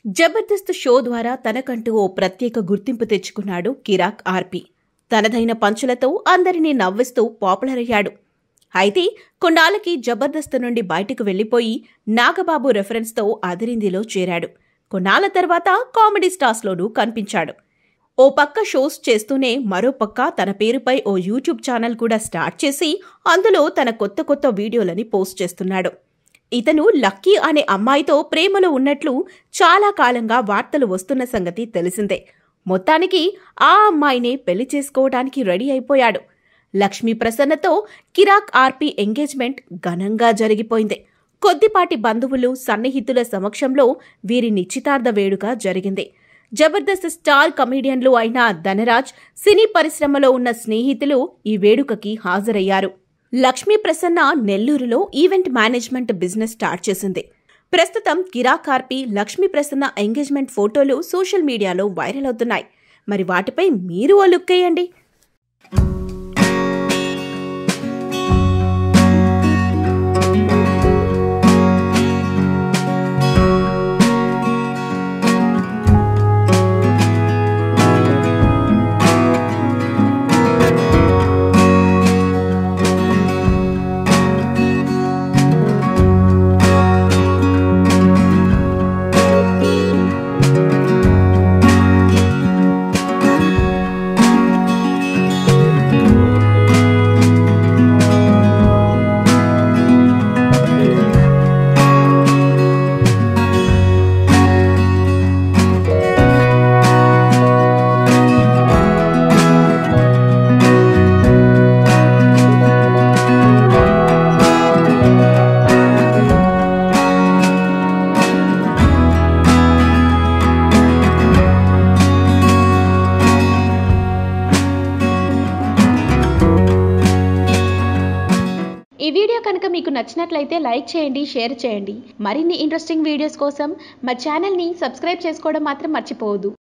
Jabardasth show ద్వారా తనకంటూ ఓ ప్రత్యేక గుర్తింపు తెచ్చుకున్నాడు కిరాక్ ఆర్పి తనదైన పంచులతో అందరినీ నవ్విస్తూ పాపులర్ అయ్యాడు అయితే కొన్నాళ్ళకి జబర్దస్త్ నుండి బయటకు వెళ్లిపోయి నాగబాబు రెఫరెన్స్తో అదిరిందిలో చేరాడు కొన్నాళ్ల తర్వాత కామెడీ స్టార్స్లోనూ కనిపించాడు ఓ పక్క షోస్ చేస్తూనే మరో పక్క తన పేరుపై ఓ యూట్యూబ్ ఛానల్ కూడా స్టార్ట్ చేసి అందులో తన కొత్త కొత్త వీడియోలని పోస్ట్ చేస్తున్నాడు ఇతను లక్కీ అనే అమ్మాయితో ప్రేమలో ఉన్నట్లు చాలా కాలంగా వార్తలు వస్తున్న సంగతి తెలిసిందే మొత్తానికి ఆ అమ్మాయినే పెళ్లి చేసుకోవడానికి రెడీ అయిపోయాడు లక్ష్మీ ప్రసన్నతో కిరాక్ ఆర్పి ఎంగేజ్మెంట్ ఘనంగా జరిగిపోయింది కొద్దిపాటి బంధువులు సన్నిహితుల సమక్షంలో వీరి నిశ్చితార్థ వేడుక జరిగింది జబర్దస్త్ స్టార్ కమీడియన్లు అయిన ధనరాజ్ సినీ పరిశ్రమలో ఉన్న స్నేహితులు ఈ వేడుకకి హాజరయ్యారు లక్ష్మీ ప్రసన్న నెల్లూరులో ఈవెంట్ మేనేజ్మెంట్ బిజినెస్ స్టార్ట్ చేసింది ప్రస్తుతం కిరాక్ ఆర్పి లక్ష్మీ ప్రసన్న ఎంగేజ్మెంట్ ఫోటోలు సోషల్ మీడియాలో వైరల్ అవుతున్నాయి మరి వాటిపై మీరు ఓ లుక్ వేయండి ఈ వీడియో కనుక మీకు నచ్చినట్లయితే లైక్ చేయండి షేర్ చేయండి మరిన్ని ఇంట్రెస్టింగ్ వీడియోస్ కోసం మా ఛానల్ని సబ్స్క్రైబ్ చేసుకోవడం మాత్రం మర్చిపోవద్దు